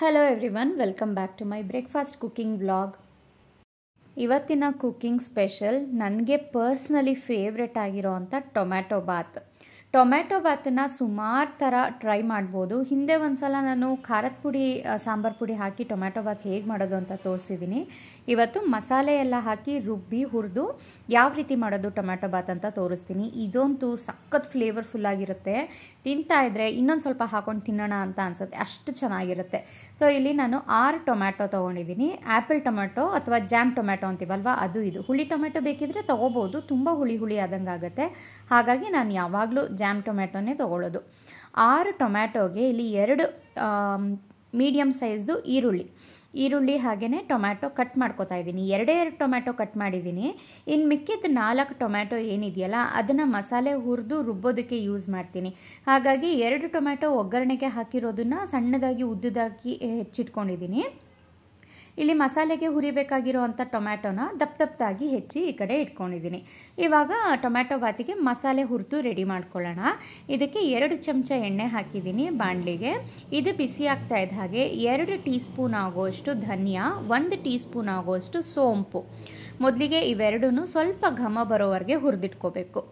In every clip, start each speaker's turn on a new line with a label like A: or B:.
A: hello everyone welcome back to my breakfast cooking vlog ಇವತ್ತಿನ cooking special ನನಗೆ personally favourite ಆಗಿರೋ ಅಂಥ tomato Baat tomato ಬಾತನ್ನ ಸುಮಾರು ಥರ ಟ್ರೈ ಮಾಡ್ಬೋದು ಹಿಂದೆ ಒಂದ್ಸಲ ನಾನು ಖಾರದ ಪುಡಿ ಸಾಂಬಾರು ಪುಡಿ ಹಾಕಿ ಟೊಮ್ಯಾಟೊ ಬಾತ್ ಹೇಗೆ ಮಾಡೋದು ಅಂತ ತೋರಿಸಿದ್ದೀನಿ ಇವತ್ತು ಮಸಾಲೆ ಎಲ್ಲ ಹಾಕಿ ರುಬ್ಬಿ ಹುರಿದು ಯಾವ ರೀತಿ ಮಾಡೋದು ಟೊಮ್ಯಾಟೊ ಬಾತ್ ಅಂತ ತೋರಿಸ್ತೀನಿ ಇದಂತೂ ಸಖತ್ ಫ್ಲೇವರ್ಫುಲ್ ಆಗಿರುತ್ತೆ ತಿಂತಾ ಇದ್ರೆ ಇನ್ನೊಂದು ಸ್ವಲ್ಪ ಹಾಕೊಂಡು ತಿನ್ನೋಣ ಅಂತ ಅನ್ಸುತ್ತೆ ಅಷ್ಟು ಚೆನ್ನಾಗಿರುತ್ತೆ ಸೊ ಇಲ್ಲಿ ನಾನು ಆರು ಟೊಮ್ಯಾಟೊ ತೊಗೊಂಡಿದ್ದೀನಿ ಆ್ಯಪಲ್ ಟೊಮ್ಯಾಟೊ ಅಥವಾ ಜಾಮ್ ಟೊಮ್ಯಾಟೊ ಅಂತೀವಲ್ವ ಅದು ಇದು ಹುಳಿ ಟೊಮ್ಯಾಟೊ ಬೇಕಿದ್ರೆ ತೊಗೋಬೋದು ತುಂಬ ಹುಳಿ ಹುಳಿ ಆದಂಗೆ ಆಗುತ್ತೆ ಹಾಗಾಗಿ ನಾನು ಯಾವಾಗಲೂ ಜಾಮ್ ಟೊಮ್ಯಾಟೊನೇ ತೊಗೊಳ್ಳೋದು ಆರು ಟೊಮ್ಯಾಟೊಗೆ ಇಲ್ಲಿ ಎರಡು ಮೀಡಿಯಮ್ ಸೈಜ್ದು ಈರುಳ್ಳಿ ಈರುಳ್ಳಿ ಹಾಗೆಯೇ ಟೊಮ್ಯಾಟೊ ಕಟ್ ಮಾಡ್ಕೊತಾ ಇದ್ದೀನಿ ಎರಡೇ ಎರಡು ಟೊಮ್ಯಾಟೊ ಕಟ್ ಮಾಡಿದ್ದೀನಿ ಇನ್ನು ಮಿಕ್ಕಿದ ನಾಲ್ಕು ಟೊಮ್ಯಾಟೊ ಏನಿದೆಯಲ್ಲ ಅದನ್ನು ಮಸಾಲೆ ಹುರಿದು ರುಬ್ಬೋದಕ್ಕೆ ಯೂಸ್ ಮಾಡ್ತೀನಿ ಹಾಗಾಗಿ ಎರಡು ಟೊಮ್ಯಾಟೊ ಒಗ್ಗರಣೆಗೆ ಹಾಕಿರೋದನ್ನು ಸಣ್ಣದಾಗಿ ಉದ್ದುದಾಗಿ ಹೆಚ್ಚಿಟ್ಕೊಂಡಿದ್ದೀನಿ ಇಲ್ಲಿ ಮಸಾಲೆಗೆ ಹುರಿಬೇಕಾಗಿರೋ ಅಂಥ ಟೊಮ್ಯಾಟೊನ ದಪ್ಪ ದಪ್ಪದಾಗಿ ಹೆಚ್ಚಿ ಈ ಕಡೆ ಇಟ್ಕೊಂಡಿದ್ದೀನಿ ಇವಾಗ ಟೊಮ್ಯಾಟೊ ಬಾತಿಗೆ ಮಸಾಲೆ ಹುರಿದು ರೆಡಿ ಮಾಡ್ಕೊಳ್ಳೋಣ ಇದಕ್ಕೆ ಎರಡು ಚಮಚ ಎಣ್ಣೆ ಹಾಕಿದ್ದೀನಿ ಬಾಣಲಿಗೆ ಇದು ಬಿಸಿ ಆಗ್ತಾ ಇದ್ದ ಹಾಗೆ ಎರಡು ಟೀ ಸ್ಪೂನ್ ಆಗೋಷ್ಟು ಧನಿಯಾ ಒಂದು ಟೀ ಸ್ಪೂನ್ ಆಗೋಷ್ಟು ಸೋಂಪು ಮೊದಲಿಗೆ ಇವೆರಡೂ ಸ್ವಲ್ಪ ಘಮ ಬರೋವರೆಗೆ ಹುರಿದಿಟ್ಕೋಬೇಕು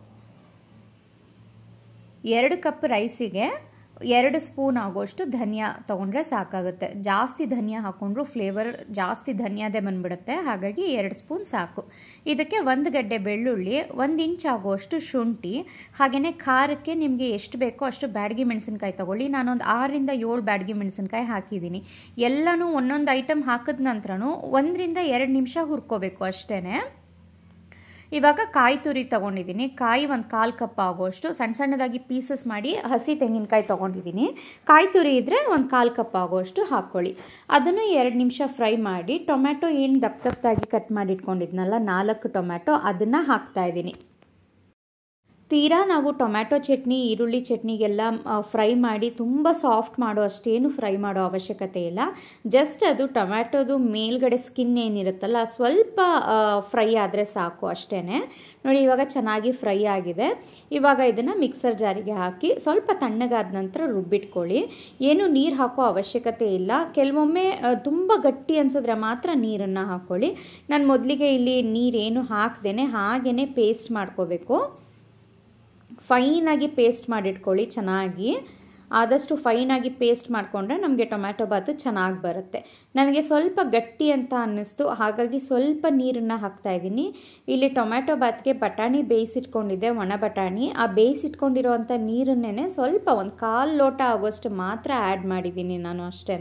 A: ಎರಡು ಕಪ್ ರೈಸಿಗೆ ಎರಡು ಸ್ಪೂನ್ ಆಗೋಷ್ಟು ಧನಿಯಾ ತೊಗೊಂಡ್ರೆ ಸಾಕಾಗುತ್ತೆ ಜಾಸ್ತಿ ಧನಿಯಾ ಹಾಕ್ಕೊಂಡ್ರು ಫ್ಲೇವರ್ ಜಾಸ್ತಿ ಧನಿಯಾದೇ ಬಂದ್ಬಿಡುತ್ತೆ ಹಾಗಾಗಿ ಎರಡು ಸ್ಪೂನ್ ಸಾಕು ಇದಕ್ಕೆ ಒಂದು ಗಡ್ಡೆ ಬೆಳ್ಳುಳ್ಳಿ ಒಂದು ಇಂಚ್ ಆಗೋಷ್ಟು ಶುಂಠಿ ಹಾಗೆಯೇ ಖಾರಕ್ಕೆ ನಿಮಗೆ ಎಷ್ಟು ಬೇಕೋ ಅಷ್ಟು ಬ್ಯಾಡಗಿ ಮೆಣಸಿನ್ಕಾಯಿ ತೊಗೊಳ್ಳಿ ನಾನೊಂದು ಆರರಿಂದ ಏಳು ಬ್ಯಾಡಗಿ ಮೆಣಸಿನ್ಕಾಯಿ ಹಾಕಿದ್ದೀನಿ ಎಲ್ಲನೂ ಒಂದೊಂದು ಐಟಮ್ ಹಾಕಿದ ನಂತರನೂ ಒಂದರಿಂದ ಎರಡು ನಿಮಿಷ ಹುರ್ಕೋಬೇಕು ಅಷ್ಟೇ ಇವಾಗ ಕಾಯಿ ತುರಿ ತೊಗೊಂಡಿದ್ದೀನಿ ಕಾಯಿ ಒಂದು ಕಾಲು ಕಪ್ ಆಗೋಷ್ಟು ಸಣ್ಣ ಸಣ್ಣದಾಗಿ ಪೀಸಸ್ ಮಾಡಿ ಹಸಿ ತೆಂಗಿನಕಾಯಿ ತೊಗೊಂಡಿದ್ದೀನಿ ಕಾಯಿ ತುರಿ ಇದ್ದರೆ ಒಂದು ಕಾಲು ಕಪ್ ಆಗೋಷ್ಟು ಹಾಕ್ಕೊಳ್ಳಿ ಅದನ್ನು ಎರಡು ನಿಮಿಷ ಫ್ರೈ ಮಾಡಿ ಟೊಮ್ಯಾಟೊ ಏನು ದಪ್ಪ ದಪ್ಪದಾಗಿ ಕಟ್ ಮಾಡಿ ಇಟ್ಕೊಂಡಿದ್ನಲ್ಲ ನಾಲ್ಕು ಟೊಮ್ಯಾಟೊ ಅದನ್ನು ಹಾಕ್ತಾಯಿದ್ದೀನಿ ತೀರಾ ನಾವು ಟೊಮ್ಯಾಟೊ ಚಟ್ನಿ ಈರುಳ್ಳಿ ಚಟ್ನಿಗೆಲ್ಲ ಫ್ರೈ ಮಾಡಿ ತುಂಬ ಸಾಫ್ಟ್ ಮಾಡೋ ಅಷ್ಟೇನು ಫ್ರೈ ಮಾಡೋ ಅವಶ್ಯಕತೆ ಇಲ್ಲ ಜಸ್ಟ್ ಅದು ಟೊಮ್ಯಾಟೊದು ಮೇಲ್ಗಡೆ ಸ್ಕಿನ್ ಏನಿರುತ್ತಲ್ಲ ಸ್ವಲ್ಪ ಫ್ರೈ ಆದರೆ ಸಾಕು ಅಷ್ಟೇ ನೋಡಿ ಇವಾಗ ಚೆನ್ನಾಗಿ ಫ್ರೈ ಆಗಿದೆ ಇವಾಗ ಇದನ್ನು ಮಿಕ್ಸರ್ ಜಾರಿಗೆ ಹಾಕಿ ಸ್ವಲ್ಪ ತಣ್ಣಗಾದ ನಂತರ ರುಬ್ಬಿಟ್ಕೊಳ್ಳಿ ಏನು ನೀರು ಹಾಕೋ ಅವಶ್ಯಕತೆ ಇಲ್ಲ ಕೆಲವೊಮ್ಮೆ ತುಂಬ ಗಟ್ಟಿ ಅನಿಸಿದ್ರೆ ಮಾತ್ರ ನೀರನ್ನು ಹಾಕ್ಕೊಳ್ಳಿ ನಾನು ಮೊದಲಿಗೆ ಇಲ್ಲಿ ನೀರೇನು ಹಾಕ್ದೇನೆ ಹಾಗೇ ಪೇಸ್ಟ್ ಮಾಡ್ಕೋಬೇಕು ಫೈನಾಗಿ ಪೇಸ್ಟ್ ಮಾಡಿಟ್ಕೊಳ್ಳಿ ಚೆನ್ನಾಗಿ ಆದಷ್ಟು ಫೈನಾಗಿ ಪೇಸ್ಟ್ ಮಾಡಿಕೊಂಡ್ರೆ ನಮಗೆ ಟೊಮ್ಯಾಟೊ ಬಾತು ಚೆನ್ನಾಗಿ ಬರುತ್ತೆ ನನಗೆ ಸ್ವಲ್ಪ ಗಟ್ಟಿ ಅಂತ ಅನ್ನಿಸ್ತು ಹಾಗಾಗಿ ಸ್ವಲ್ಪ ನೀರನ್ನು ಹಾಕ್ತಾಯಿದ್ದೀನಿ ಇಲ್ಲಿ ಟೊಮ್ಯಾಟೊ ಬಾತ್ಗೆ ಬಟಾಣಿ ಬೇಯಿಸಿಟ್ಕೊಂಡಿದ್ದೆ ಒಣ ಬಟಾಣಿ ಆ ಬೇಯಿಸಿಟ್ಕೊಂಡಿರೋವಂಥ ನೀರನ್ನೇ ಸ್ವಲ್ಪ ಒಂದು ಕಾಲು ಲೋಟ ಆಗೋಷ್ಟು ಮಾತ್ರ ಆ್ಯಡ್ ಮಾಡಿದ್ದೀನಿ ನಾನು ಅಷ್ಟೇ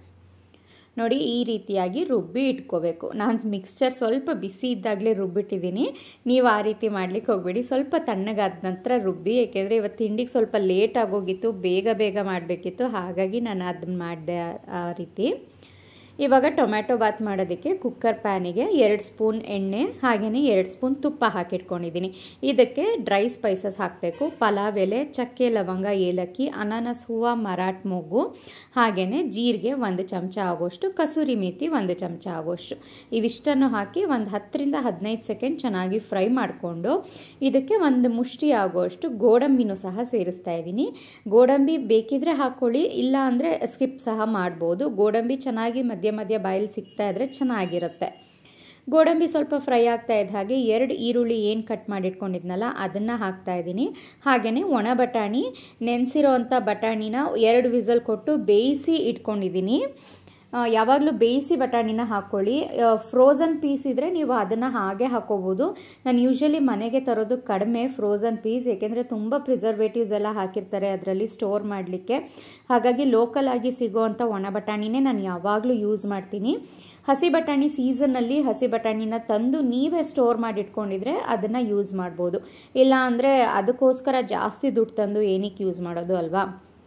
A: ನೋಡಿ ಈ ರೀತಿಯಾಗಿ ರುಬ್ಬಿ ಇಟ್ಕೋಬೇಕು ನಾನು ಮಿಕ್ಸ್ಚರ್ ಸ್ವಲ್ಪ ಬಿಸಿ ಇದ್ದಾಗಲೇ ರುಬ್ಬಿಟ್ಟಿದ್ದೀನಿ ನೀವು ಆ ರೀತಿ ಮಾಡ್ಲಿಕ್ಕೆ ಹೋಗ್ಬೇಡಿ ಸ್ವಲ್ಪ ತಣ್ಣಗಾದ ನಂತರ ರುಬ್ಬಿ ಏಕೆಂದರೆ ಇವತ್ತು ತಿಂಡಿಗೆ ಸ್ವಲ್ಪ ಲೇಟ್ ಆಗೋಗಿತ್ತು ಬೇಗ ಬೇಗ ಮಾಡಬೇಕಿತ್ತು ಹಾಗಾಗಿ ನಾನು ಅದನ್ನ ಮಾಡಿದೆ ಆ ರೀತಿ ಇವಾಗ ಟೊಮ್ಯಾಟೊ ಬಾತ್ ಮಾಡೋದಕ್ಕೆ ಕುಕ್ಕರ್ ಪ್ಯಾನಿಗೆ ಎರಡು ಸ್ಪೂನ್ ಎಣ್ಣೆ ಹಾಗೆಯೇ ಎರಡು ಸ್ಪೂನ್ ತುಪ್ಪ ಹಾಕಿಟ್ಕೊಂಡಿದ್ದೀನಿ ಇದಕ್ಕೆ ಡ್ರೈ ಸ್ಪೈಸಸ್ ಹಾಕಬೇಕು ಪಲಾವ್ ಎಲೆ ಚಕ್ಕೆ ಲವಂಗ ಏಲಕ್ಕಿ ಅನಾನಸ್ ಹೂವು ಮರಾಠ ಮೊಗ್ಗು ಹಾಗೆಯೇ ಜೀರಿಗೆ ಒಂದು ಚಮಚ ಆಗೋಷ್ಟು ಕಸೂರಿ ಮೇಥಿ ಒಂದು ಚಮಚ ಆಗೋಷ್ಟು ಇವಿಷ್ಟನ್ನು ಹಾಕಿ ಒಂದು ಹತ್ತರಿಂದ ಹದಿನೈದು ಸೆಕೆಂಡ್ ಚೆನ್ನಾಗಿ ಫ್ರೈ ಮಾಡಿಕೊಂಡು ಇದಕ್ಕೆ ಒಂದು ಮುಷ್ಟಿ ಆಗೋಷ್ಟು ಗೋಡಂಬಿನೂ ಸಹ ಸೇರಿಸ್ತಾ ಇದ್ದೀನಿ ಗೋಡಂಬಿ ಬೇಕಿದ್ರೆ ಹಾಕ್ಕೊಳ್ಳಿ ಇಲ್ಲ ಅಂದರೆ ಸ್ಕಿಪ್ ಸಹ ಮಾಡ್ಬೋದು ಗೋಡಂಬಿ ಚೆನ್ನಾಗಿ ಮಧ್ಯ ಮಧ್ಯ ಬಾಯಲ್ಲಿ ಸಿಗ್ತಾ ಇದ್ರೆ ಚೆನ್ನಾಗಿರುತ್ತೆ ಗೋಡಂಬಿ ಸ್ವಲ್ಪ ಫ್ರೈ ಆಗ್ತಾ ಇದ್ದ ಹಾಗೆ ಎರಡು ಈರುಳ್ಳಿ ಏನು ಕಟ್ ಮಾಡಿಟ್ಕೊಂಡಿದ್ನಲ್ಲ ಅದನ್ನು ಹಾಕ್ತಾ ಇದ್ದೀನಿ ಹಾಗೆಯೇ ಒಣ ಬಟಾಣಿ ನೆನೆಸಿರೋ ಅಂಥ ಬಟಾಣಿನ ಎರಡು ವಿಸಲ್ ಕೊಟ್ಟು ಬೇಯಿಸಿ ಇಟ್ಕೊಂಡಿದ್ದೀನಿ ಯಾವಾಗಲೂ ಬೇಯಿಸಿ ಬಟಾಣಿನ ಹಾಕ್ಕೊಳ್ಳಿ ಫ್ರೋಝನ್ ಪೀಸ್ ಇದ್ದರೆ ನೀವು ಅದನ್ನು ಹಾಗೆ ಹಾಕೋಬೋದು ನಾನು ಯೂಶ್ವಲಿ ಮನೆಗೆ ತರೋದು ಕಡಿಮೆ ಫ್ರೋಝನ್ ಪೀಸ್ ಏಕೆಂದರೆ ತುಂಬ ಪ್ರಿಸರ್ವೇಟಿವ್ಸ್ ಎಲ್ಲ ಹಾಕಿರ್ತಾರೆ ಅದರಲ್ಲಿ ಸ್ಟೋರ್ ಮಾಡಲಿಕ್ಕೆ ಹಾಗಾಗಿ ಲೋಕಲ್ ಆಗಿ ಸಿಗೋವಂಥ ಒಣ ಬಟಾಣಿನೇ ನಾನು ಯಾವಾಗಲೂ ಯೂಸ್ ಮಾಡ್ತೀನಿ ಹಸಿ ಬಟಾಣಿ ಸೀಸನ್ನಲ್ಲಿ ಹಸಿ ಬಟಾಣಿನ ತಂದು ನೀವೇ ಸ್ಟೋರ್ ಮಾಡಿ ಇಟ್ಕೊಂಡಿದ್ರೆ ಅದನ್ನು ಯೂಸ್ ಮಾಡ್ಬೋದು ಇಲ್ಲ ಅಂದರೆ ಅದಕ್ಕೋಸ್ಕರ ಜಾಸ್ತಿ ದುಡ್ಡು ತಂದು ಏನಕ್ಕೆ ಯೂಸ್ ಮಾಡೋದು ಅಲ್ವಾ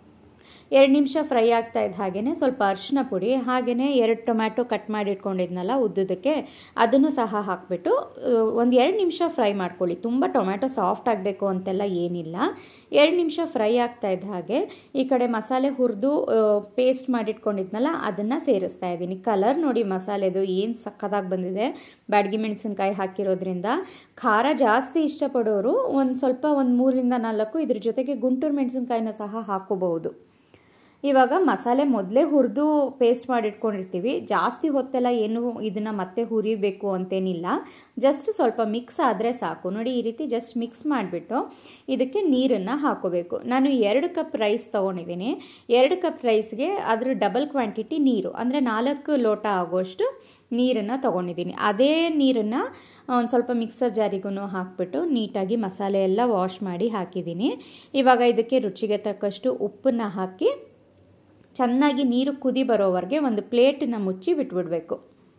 A: ಎರಡು ನಿಮಿಷ ಫ್ರೈ ಆಗ್ತಾ ಇದ್ದ ಹಾಗೆಯೇ ಸ್ವಲ್ಪ ಅರಿಶಿನ ಪುಡಿ ಹಾಗೆಯೇ ಎರಡು ಟೊಮ್ಯಾಟೊ ಕಟ್ ಮಾಡಿ ಇಟ್ಕೊಂಡಿದ್ನಲ್ಲ ಉದ್ದುದಕ್ಕೆ ಅದನ್ನು ಸಹ ಹಾಕಿಬಿಟ್ಟು ಒಂದು ಎರಡು ನಿಮಿಷ ಫ್ರೈ ಮಾಡ್ಕೊಳ್ಳಿ ತುಂಬ ಟೊಮ್ಯಾಟೊ ಸಾಫ್ಟ್ ಆಗಬೇಕು ಅಂತೆಲ್ಲ ಏನಿಲ್ಲ ಎರಡು ನಿಮಿಷ ಫ್ರೈ ಆಗ್ತಾ ಇದ್ದ ಹಾಗೆ ಈ ಕಡೆ ಮಸಾಲೆ ಹುರಿದು ಪೇಸ್ಟ್ ಮಾಡಿಟ್ಕೊಂಡಿದ್ನಲ್ಲ ಅದನ್ನು ಸೇರಿಸ್ತಾ ಇದ್ದೀನಿ ಕಲರ್ ನೋಡಿ ಮಸಾಲೆದು ಏನು ಸಕ್ಕತ್ತಾಗಿ ಬಂದಿದೆ ಬ್ಯಾಡಗಿ ಮೆಣಸಿನ್ಕಾಯಿ ಹಾಕಿರೋದ್ರಿಂದ ಖಾರ ಜಾಸ್ತಿ ಇಷ್ಟಪಡೋರು ಒಂದು ಸ್ವಲ್ಪ ಒಂದು ಮೂರರಿಂದ ನಾಲ್ಕು ಇದ್ರ ಜೊತೆಗೆ ಗುಂಟೂರು ಮೆಣಸಿನ್ಕಾಯಿನ ಸಹ ಹಾಕೋಬಹುದು ಇವಾಗ ಮಸಾಲೆ ಮೊದಲೇ ಹುರಿದು ಪೇಸ್ಟ್ ಮಾಡಿಟ್ಕೊಂಡಿರ್ತೀವಿ ಜಾಸ್ತಿ ಹೊತ್ತೆಲ್ಲ ಏನು ಇದನ್ನು ಮತ್ತೆ ಹುರಿಬೇಕು ಅಂತೇನಿಲ್ಲ ಜಸ್ಟ್ ಸ್ವಲ್ಪ ಮಿಕ್ಸ್ ಆದರೆ ಸಾಕು ನೋಡಿ ಈ ರೀತಿ ಜಸ್ಟ್ ಮಿಕ್ಸ್ ಮಾಡಿಬಿಟ್ಟು ಇದಕ್ಕೆ ನೀರನ್ನು ಹಾಕೋಬೇಕು ನಾನು ಎರಡು ಕಪ್ ರೈಸ್ ತೊಗೊಂಡಿದ್ದೀನಿ ಎರಡು ಕಪ್ ರೈಸ್ಗೆ ಅದ್ರ ಡಬಲ್ ಕ್ವಾಂಟಿಟಿ ನೀರು ಅಂದರೆ ನಾಲ್ಕು ಲೋಟ ಆಗೋಷ್ಟು ನೀರನ್ನು ತೊಗೊಂಡಿದ್ದೀನಿ ಅದೇ ನೀರನ್ನು ಒಂದು ಸ್ವಲ್ಪ ಮಿಕ್ಸರ್ ಜಾರಿಗೂ ಹಾಕ್ಬಿಟ್ಟು ನೀಟಾಗಿ ಮಸಾಲೆ ಎಲ್ಲ ವಾಶ್ ಮಾಡಿ ಹಾಕಿದ್ದೀನಿ ಇವಾಗ ಇದಕ್ಕೆ ರುಚಿಗೆ ತಕ್ಕಷ್ಟು ಉಪ್ಪನ್ನು ಹಾಕಿ ಚೆನ್ನಾಗಿ ನೀರು ಕುದಿ ಬರೋವರೆಗೆ ಒಂದು ಪ್ಲೇಟನ್ನ ಮುಚ್ಚಿ ಬಿಟ್ಬಿಡಬೇಕು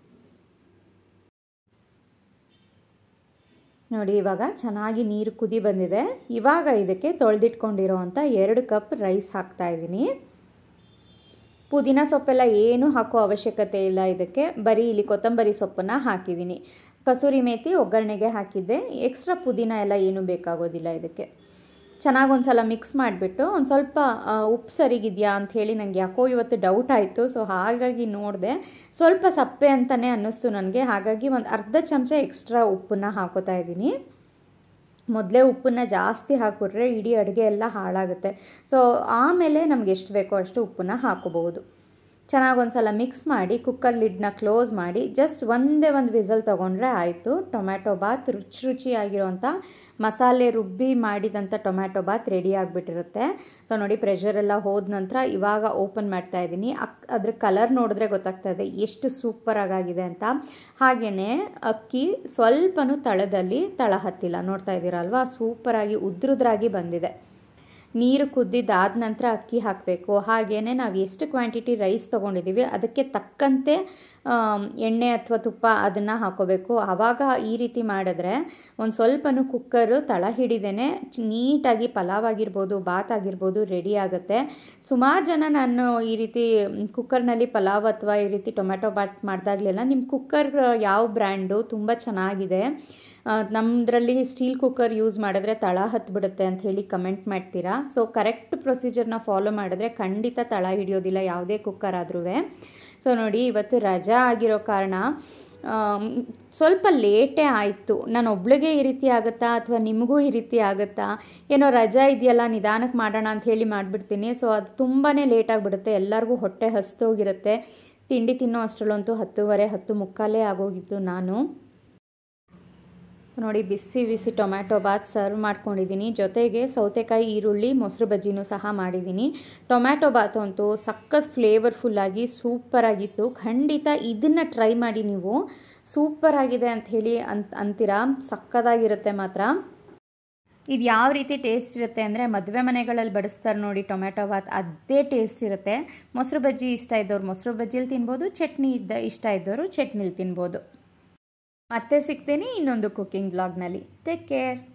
A: ನೋಡಿ ಇವಾಗ ಚೆನ್ನಾಗಿ ನೀರು ಕುದಿ ಬಂದಿದೆ ಇವಾಗ ಇದಕ್ಕೆ ತೊಳೆದಿಟ್ಕೊಂಡಿರೋ ಅಂಥ ಎರಡು ಕಪ್ ರೈಸ್ ಹಾಕ್ತಾ ಇದ್ದೀನಿ ಪುದೀನ ಸೊಪ್ಪೆಲ್ಲ ಏನೂ ಹಾಕೋ ಅವಶ್ಯಕತೆ ಇಲ್ಲ ಇದಕ್ಕೆ ಬರೀ ಇಲ್ಲಿ ಕೊತ್ತಂಬರಿ ಸೊಪ್ಪನ್ನು ಹಾಕಿದ್ದೀನಿ ಕಸೂರಿ ಮೇಥಿ ಒಗ್ಗರಣೆಗೆ ಹಾಕಿದ್ದೆ ಎಕ್ಸ್ಟ್ರಾ ಪುದೀನ ಎಲ್ಲ ಏನೂ ಬೇಕಾಗೋದಿಲ್ಲ ಇದಕ್ಕೆ ಚೆನ್ನಾಗಿ ಒಂದು ಸಲ ಮಿಕ್ಸ್ ಮಾಡಿಬಿಟ್ಟು ಒಂದು ಸ್ವಲ್ಪ ಉಪ್ಪು ಸರಿಗಿದೆಯಾ ಅಂಥೇಳಿ ನನಗೆ ಯಾಕೋ ಇವತ್ತು ಡೌಟ್ ಆಯಿತು ಸೊ ಹಾಗಾಗಿ ನೋಡಿದೆ ಸ್ವಲ್ಪ ಸಪ್ಪೆ ಅಂತಲೇ ಅನ್ನಿಸ್ತು ನನಗೆ ಹಾಗಾಗಿ ಒಂದು ಅರ್ಧ ಚಮಚ ಎಕ್ಸ್ಟ್ರಾ ಉಪ್ಪನ್ನು ಹಾಕೋತಾ ಇದ್ದೀನಿ ಮೊದಲೇ ಉಪ್ಪನ್ನ ಜಾಸ್ತಿ ಹಾಕ್ಬಿಟ್ರೆ ಇಡೀ ಅಡುಗೆ ಎಲ್ಲ ಹಾಳಾಗುತ್ತೆ ಸೊ ಆಮೇಲೆ ನಮ್ಗೆ ಎಷ್ಟು ಬೇಕೋ ಅಷ್ಟು ಉಪ್ಪನ್ನ ಹಾಕೋಬಹುದು ಚೆನ್ನಾಗಿ ಒಂದು ಸಲ ಮಿಕ್ಸ್ ಮಾಡಿ ಕುಕ್ಕರ್ ಲಿಡ್ನ ಕ್ಲೋಸ್ ಮಾಡಿ ಜಸ್ಟ್ ಒಂದೇ ಒಂದು ವಿಸಲ್ ತೊಗೊಂಡ್ರೆ ಆಯಿತು ಟೊಮ್ಯಾಟೊ ಬಾತ್ ರುಚಿ ರುಚಿಯಾಗಿರೋಂಥ ಮಸಾಲೆ ರುಬ್ಬಿ ಮಾಡಿದಂಥ ಟೊಮ್ಯಾಟೊ ಬಾತ್ ರೆಡಿ ಆಗಿಬಿಟ್ಟಿರುತ್ತೆ ಸೊ ನೋಡಿ ಪ್ರೆಷರ್ ಎಲ್ಲ ಹೋದ ನಂತರ ಇವಾಗ ಓಪನ್ ಮಾಡ್ತಾ ಇದ್ದೀನಿ ಅಕ್ ಅದ್ರ ಕಲರ್ ನೋಡಿದ್ರೆ ಗೊತ್ತಾಗ್ತಾ ಇದೆ ಎಷ್ಟು ಸೂಪರಾಗಿದೆ ಅಂತ ಹಾಗೆಯೇ ಅಕ್ಕಿ ಸ್ವಲ್ಪನೂ ತಳದಲ್ಲಿ ತಳ ಹತ್ತಿಲ್ಲ ನೋಡ್ತಾ ಇದ್ದೀರಲ್ವಾ ಸೂಪರಾಗಿ ಉದ್ರುದ್ರಾಗಿ ಬಂದಿದೆ ನೀರು ಕುದ್ದಿದ್ದಾದ ನಂತರ ಅಕ್ಕಿ ಹಾಕಬೇಕು ಹಾಗೆಯೇ ನಾವು ಎಷ್ಟು ಕ್ವಾಂಟಿಟಿ ರೈಸ್ ತೊಗೊಂಡಿದ್ದೀವಿ ಅದಕ್ಕೆ ತಕ್ಕಂತೆ ಎಣ್ಣೆ ಅಥವಾ ತುಪ್ಪ ಅದನ್ನು ಹಾಕೋಬೇಕು ಆವಾಗ ಈ ರೀತಿ ಮಾಡಿದ್ರೆ ಒಂದು ಸ್ವಲ್ಪನೂ ಕುಕ್ಕರು ತಳ ಹಿಡಿದೇನೆ ನೀಟಾಗಿ ಪಲಾವ್ ಆಗಿರ್ಬೋದು ಬಾತ್ ಆಗಿರ್ಬೋದು ರೆಡಿ ಆಗುತ್ತೆ ಸುಮಾರು ಜನ ನಾನು ಈ ರೀತಿ ಕುಕ್ಕರ್ನಲ್ಲಿ ಪಲಾವ್ ಅಥವಾ ಈ ರೀತಿ ಟೊಮೆಟೊ ಬಾತ್ ಮಾಡಿದಾಗಲೆಲ್ಲ ನಿಮ್ಮ ಕುಕ್ಕರ್ ಯಾವ ಬ್ರ್ಯಾಂಡು ತುಂಬ ಚೆನ್ನಾಗಿದೆ ನಮ್ಮದ್ರಲ್ಲಿ ಸ್ಟೀಲ್ ಕುಕ್ಕರ್ ಯೂಸ್ ಮಾಡಿದ್ರೆ ತಳ ಹತ್ಬಿಡುತ್ತೆ ಅಂತ ಹೇಳಿ ಕಮೆಂಟ್ ಮಾಡ್ತೀರಾ ಸೊ ಕರೆಕ್ಟ್ ಪ್ರೊಸೀಜರ್ನ ಫಾಲೋ ಮಾಡಿದ್ರೆ ಖಂಡಿತ ತಳ ಹಿಡಿಯೋದಿಲ್ಲ ಯಾವುದೇ ಕುಕ್ಕರ್ ಆದ್ರೂ ಸೊ ನೋಡಿ ಇವತ್ತು ರಜಾ ಆಗಿರೋ ಕಾರಣ ಸ್ವಲ್ಪ ಲೇಟೇ ಆಯಿತು ನಾನು ಒಬ್ಳಿಗೆ ಈ ರೀತಿ ಆಗುತ್ತಾ ಅಥವಾ ನಿಮಗೂ ಈ ರೀತಿ ಆಗುತ್ತಾ ಏನೋ ರಜಾ ಇದೆಯಲ್ಲ ನಿಧಾನಕ್ಕೆ ಮಾಡೋಣ ಅಂತ ಹೇಳಿ ಮಾಡಿಬಿಡ್ತೀನಿ ಸೊ ಅದು ತುಂಬಾ ಲೇಟ್ ಆಗಿಬಿಡುತ್ತೆ ಎಲ್ಲರಿಗೂ ಹೊಟ್ಟೆ ಹಸ್ತೋಗಿರುತ್ತೆ ತಿಂಡಿ ತಿನ್ನೋ ಅಷ್ಟರಲ್ಲಂತೂ ಹತ್ತುವರೆ ಹತ್ತು ಮುಕ್ಕಾಲೇ ಆಗೋಗಿತ್ತು ನಾನು ನೋಡಿ ಬಿಸಿ ಬಿಸಿ ಟೊಮ್ಯಾಟೊ ಬಾತ್ ಸರ್ವ್ ಮಾಡ್ಕೊಂಡಿದ್ದೀನಿ ಜೊತೆಗೆ ಸೌತೆಕಾಯಿ ಈರುಳ್ಳಿ ಮೊಸರು ಬಜ್ಜಿನೂ ಸಹ ಮಾಡಿದ್ದೀನಿ ಟೊಮ್ಯಾಟೊ ಬಾತ್ ಅಂತೂ ಸಖತ್ ಫ್ಲೇವರ್ಫುಲ್ಲಾಗಿ ಸೂಪರಾಗಿತ್ತು ಖಂಡಿತ ಇದನ್ನು ಟ್ರೈ ಮಾಡಿ ನೀವು ಸೂಪರಾಗಿದೆ ಅಂಥೇಳಿ ಅಂತ ಅಂತೀರಾ ಸಕ್ಕದಾಗಿರುತ್ತೆ ಮಾತ್ರ ಇದು ಯಾವ ರೀತಿ ಟೇಸ್ಟ್ ಇರುತ್ತೆ ಅಂದರೆ ಮದುವೆ ಮನೆಗಳಲ್ಲಿ ಬಡಿಸ್ತಾರೆ ನೋಡಿ ಟೊಮ್ಯಾಟೊ ಬಾತ್ ಅದೇ ಟೇಸ್ಟ್ ಇರುತ್ತೆ ಮೊಸರು ಬಜ್ಜಿ ಇಷ್ಟ ಇದ್ದವ್ರು ಮೊಸರು ಬಜ್ಜಿಲಿ ತಿನ್ಬೋದು ಚಟ್ನಿ ಇದ್ದ ಇಷ್ಟ ಇದ್ದವರು ಚಟ್ನಿಲಿ ತಿನ್ಬೋದು ಮತ್ತೆ ಸಿಗ್ತೀನಿ ಇನ್ನೊಂದು ಕುಕ್ಕಿಂಗ್ ಬ್ಲಾಗ್ನಲ್ಲಿ ಟೇಕ್ ಕೇರ್